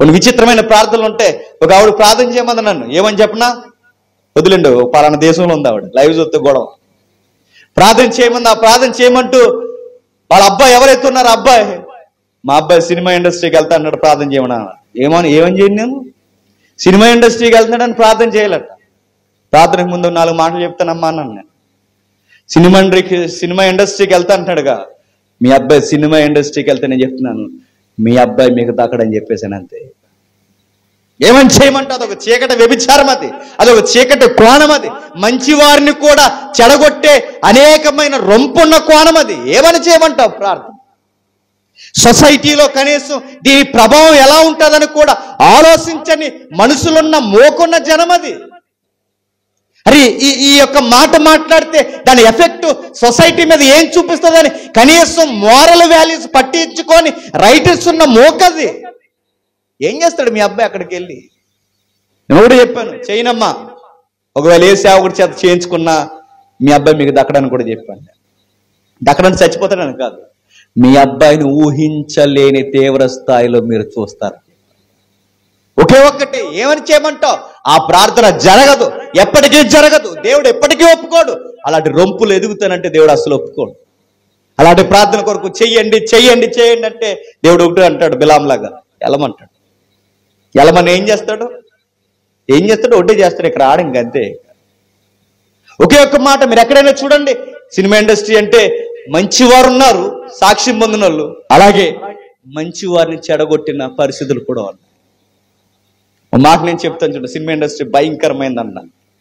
కొన్ని విచిత్రమైన ప్రార్థనలు ఉంటే ఒక ఆవిడ ప్రార్థన చేయమంది నన్ను ఏమని చెప్పనా వదిలేండు ఒక పలానా దేశంలో ఉంది ఆవిడ లైవ్ చూస్తే గొడవ ప్రార్థన చేయమంది ఆ ప్రార్థన చేయమంటూ వాళ్ళ అబ్బాయి ఎవరైతే ఉన్నారో ఆ అబ్బాయి మా అబ్బాయి సినిమా ఇండస్ట్రీకి వెళ్తా అన్నాడు ప్రార్థన చేయమని అన్నాడు. ఏమని ఏమని చేయను నేను సినిమా ఇండస్ట్రీకి వెళ్తున్నాడని ప్రార్థన చేయాలట ప్రార్థనకు ముందు నాలుగు మాటలు చెప్తానమ్మా అన్నాను నేను సినిమా ఇండస్ట్రీకి సినిమా ఇండస్ట్రీకి వెళ్తా అంటాడుగా మీ అబ్బాయి సినిమా ఇండస్ట్రీకి వెళ్తే నేను చెప్తున్నాను మీ అబ్బాయి మీకు దక్కడని చెప్పేసాను అంతే ఏమని చేయమంటే అదొక చీకటి వ్యభిచారం అది అదొక చీకటి కోణం అది మంచి వారిని కూడా చెడగొట్టే అనేకమైన రొంపున్న కోణం అది ఏమని చేయమంటావు ప్రార్థన సొసైటీలో కనీసం దీని ప్రభావం ఎలా ఉంటుందని కూడా ఆలోచించని మనుషులున్న మోకున్న జనం అది అరే ఈ ఈ యొక్క మాట మాట్లాడితే దాని ఎఫెక్ట్ సొసైటీ మీద ఏం చూపిస్తుందని కనీసం మోరల్ వాల్యూస్ పట్టించుకొని రైటర్స్ ఉన్న మోకది ఏం చేస్తాడు మీ అబ్బాయి అక్కడికి వెళ్ళి నేను కూడా చెప్పాను చేయనమ్మా ఒకవేళ ఏ సేవకుడి చేత చేయించుకున్నా మీ అబ్బాయి మీకు దక్కడని కూడా చెప్పాను దక్కడానికి చచ్చిపోతాడని కాదు మీ అబ్బాయిని ఊహించలేని తీవ్ర స్థాయిలో మీరు చూస్తారు ఒకే ఒక్కటి ఏమని చేయమంటావు ఆ ప్రార్థన జరగదు ఎప్పటికీ జరగదు దేవుడు ఎప్పటికీ ఒప్పుకోడు అలాంటి రొంపులు ఎదుగుతానంటే దేవుడు అసలు ఒప్పుకోడు అలాంటి ప్రార్థన కొరకు చెయ్యండి చెయ్యండి చెయ్యండి అంటే దేవుడు ఒకటి అంటాడు బిలాంలాగా ఎలమంటాడు ఎలమని ఏం చేస్తాడు ఏం చేస్తాడు ఒకటే చేస్తాడు ఇక్కడ ఆడ అంతే ఒకే ఒక్క మాట మీరు ఎక్కడైనా చూడండి సినిమా ఇండస్ట్రీ అంటే మంచి వారు ఉన్నారు సాక్ష్యం పొందిన వాళ్ళు అలాగే మంచి వారిని చెడగొట్టిన పరిస్థితులు కూడా ఉన్నాయి ఒక మాట నేను చెప్తాను చూడండి సినిమా ఇండస్ట్రీ భయంకరమైందన్న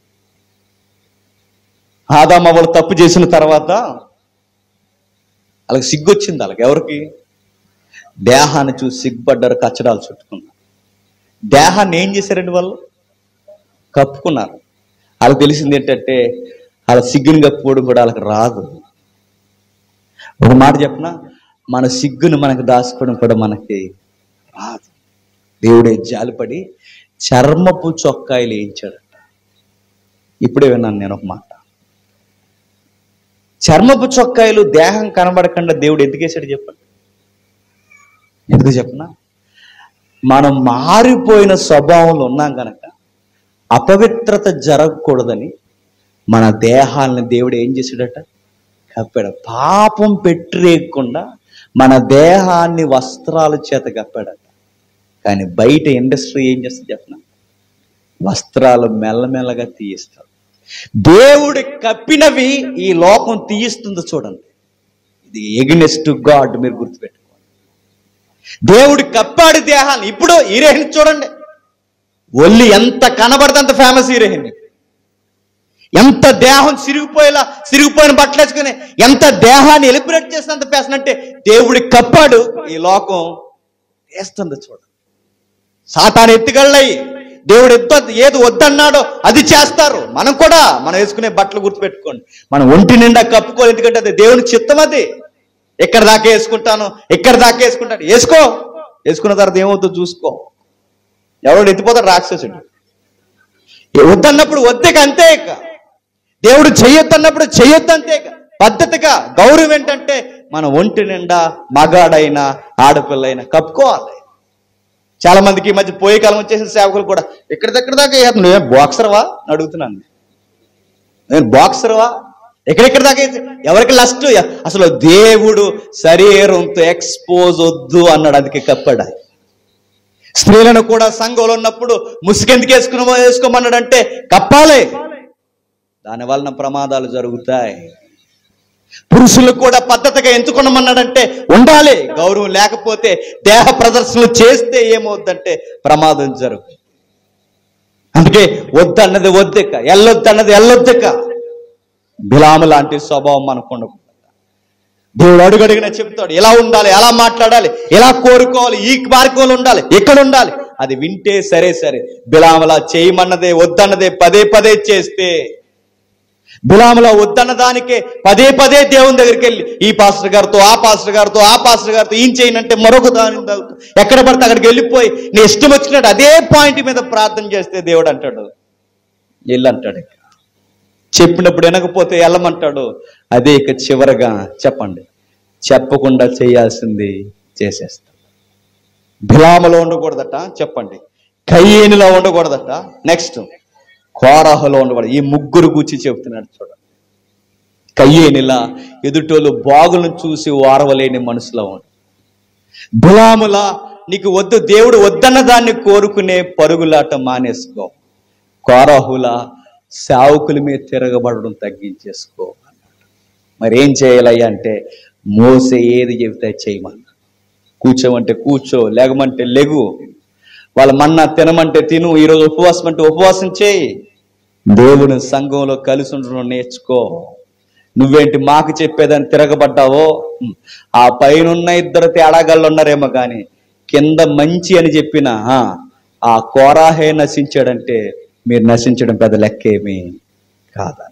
ఆదామ వాళ్ళు తప్పు చేసిన తర్వాత వాళ్ళకి సిగ్గు వచ్చింది వాళ్ళకి ఎవరికి దేహాన్ని చూసి సిగ్గుపడ్డారు కచ్చడాలు చుట్టుకున్నారు దేహాన్ని ఏం చేశారండి వాళ్ళు కప్పుకున్నారు వాళ్ళకి తెలిసింది ఏంటంటే వాళ్ళ సిగ్గుని కప్పుకోవడం కూడా వాళ్ళకి రాదు ఒక మాట చెప్పిన మన సిగ్గును మనకు దాచుకోవడం కూడా మనకి రాదు దేవుడే జాలిపడి చర్మపు చొక్కాయలు వేయించాడట ఇప్పుడే విన్నాను నేను ఒక మాట చర్మపు చొక్కాయలు దేహం కనబడకుండా దేవుడు ఎందుకు వేసాడు చెప్పండి ఎందుకు చెప్పనా మనం మారిపోయిన స్వభావంలో ఉన్నాం కనుక అపవిత్రత జరగకూడదని మన దేహాలను దేవుడు ఏం చేశాడట కప్పాడు పాపం పెట్టరేయకుండా మన దేహాన్ని వస్త్రాల చేత కప్పాడట కానీ బయట ఇండస్ట్రీ ఏం చేస్తుంది చెప్పిన వస్త్రాలు మెల్లమెల్లగా తీయిస్తాడు దేవుడు కప్పినవి ఈ లోకం తీయిస్తుంది చూడండి ఇది ఎగ్నెస్ట్ గాడ్ మీరు గుర్తుపెట్టుకోండి దేవుడు కప్పాడు దేహాన్ని ఇప్పుడు హీరోయిన్ చూడండి ఒళ్ళు ఎంత కనబడితే అంత ఫేమస్ హీరోయిన్ ఎంత దేహం సిరిగిపోయేలా సిరిగిపోయిన బట్టలు వేసుకుని ఎంత దేహాన్ని ఎలిబరేట్ చేసినంత పేసన అంటే దేవుడి కప్పాడు ఈ లోకం వేస్తుంది చూడండి సాతాను ఎత్తుగళ్ళయి దేవుడు ఎత్తు ఏది వద్దన్నాడో అది చేస్తారు మనం కూడా మనం వేసుకునే బట్టలు గుర్తుపెట్టుకోండి మనం ఒంటి నిండా కప్పుకోవాలి ఎందుకంటే అది దేవుని చిత్తం అది ఎక్కడ దాకా వేసుకుంటాను ఎక్కడ దాకా వేసుకుంటాను వేసుకో వేసుకున్న తర్వాత ఏమవుతుందో చూసుకో ఎవడు ఎత్తిపోతాడు రాక్షసుడు ఏ వద్దన్నప్పుడు వద్దిక అంతే ఇక దేవుడు చెయ్యొద్దన్నప్పుడు చెయ్యొద్దు అంతే ఇక పద్ధతిగా గౌరవం ఏంటంటే మన ఒంటి నిండా మగాడైనా ఆడపిల్లైనా కప్పుకోవాలి చాలా మందికి ఈ మధ్య పోయే కాలం వచ్చేసిన సేవకులు కూడా ఎక్కడిదెక్కడ దాకా వేస్తున్నాడు నువ్వేం బాక్సర్వా అని అడుగుతున్నాను నేను బాక్సర్వా ఎక్కడెక్కడ దాకా వేసి- ఎవరికి లస్ట్ అసలు దేవుడు శరీరంతో ఎక్స్పోజ్ వద్దు అన్నాడు అందుకే కప్పాడు ఆయన. స్త్రీలను కూడా సంఘంలో ఉన్నప్పుడు ముసుగెందుకు వేసుకుని వేసుకోమన్నాడంటే కప్పాలి దాని వలన ప్రమాదాలు జరుగుతాయి పురుషులు కూడా పద్ధతిగా ఎంచుకున్నామన్నాడంటే ఉండాలి గౌరవం లేకపోతే దేహ ప్రదర్శనలు చేస్తే ఏమవుద్దంటే ప్రమాదం జరుగు అందుకే వద్దన్నది వద్దెక్క ఎల్లొద్దన్నది ఎల్లొద్దెక్క బిలాము లాంటి స్వభావం మనకు ఉండకూడదు దేవుడు అడుగడిగిన చెప్తాడు ఎలా ఉండాలి ఎలా మాట్లాడాలి ఎలా కోరుకోవాలి ఈ మార్గంలో ఉండాలి ఎక్కడ ఉండాలి అది వింటే సరే సరే బిలాములా చేయమన్నదే వద్దన్నదే పదే పదే చేస్తే బిలాములా వద్దన్న దానికే పదే పదే దేవుని దగ్గరికి వెళ్ళి ఈ పాస్టర్ గారితో ఆ పాస్టర్ గారితో ఆ పాస్టర్ గారితో ఈయన చేయనంటే మరొక దాని తాగుతూ ఎక్కడ పడితే అక్కడికి వెళ్ళిపోయి నీ ఇష్టం వచ్చినట్టు అదే పాయింట్ మీద ప్రార్థన చేస్తే దేవుడు అంటాడు వెళ్ళి అంటాడు ఇక. చెప్పినప్పుడు వినకపోతే వెళ్ళమంటాడు అదే ఇక చివరగా చెప్పండి చెప్పకుండా చేయాల్సింది చేసేస్తాడు బిలామలో ఉండకూడదట చెప్పండి కయ్యేనిలో ఉండకూడదట నెక్స్ట్ కోరాహలో ఉండకూడదు ఈ ముగ్గురు గురించి చెప్తున్నాడు చూడండి కయ్యేనిలా ఎదుటోళ్ళు బాగులను చూసి వారవలేని మనసులో ఉండు బిలాములా నీకు వద్దు దేవుడు వద్దన్న దాన్ని కోరుకునే పరుగులాట మానేసుకో కోరాహుల సేవకుల మీద తిరగబడడం తగ్గించేసుకో మరి ఏం చేయాలయ్యా అంటే మోసే ఏది చెబితే చేయమన్నా కూర్చోమంటే కూర్చో లేగమంటే లెగు వాళ్ళ మన్నా తినమంటే తిను ఈరోజు ఉపవాసం అంటే ఉపవాసం చేయి దేవుని సంఘంలో కలిసి ఉండడం నేర్చుకో నువ్వేంటి మాకు చెప్పేదని తిరగబడ్డావో ఉమ్, ఆ పైనున్న ఇద్దరు తేడాగాళ్ళు ఉన్నారేమో కానీ కింద మంచి అని చెప్పిన ఆ, ఆ కోరాహే నశించాడంటే మీరు నశించడం పెద్ద లెక్కేమీ కాదా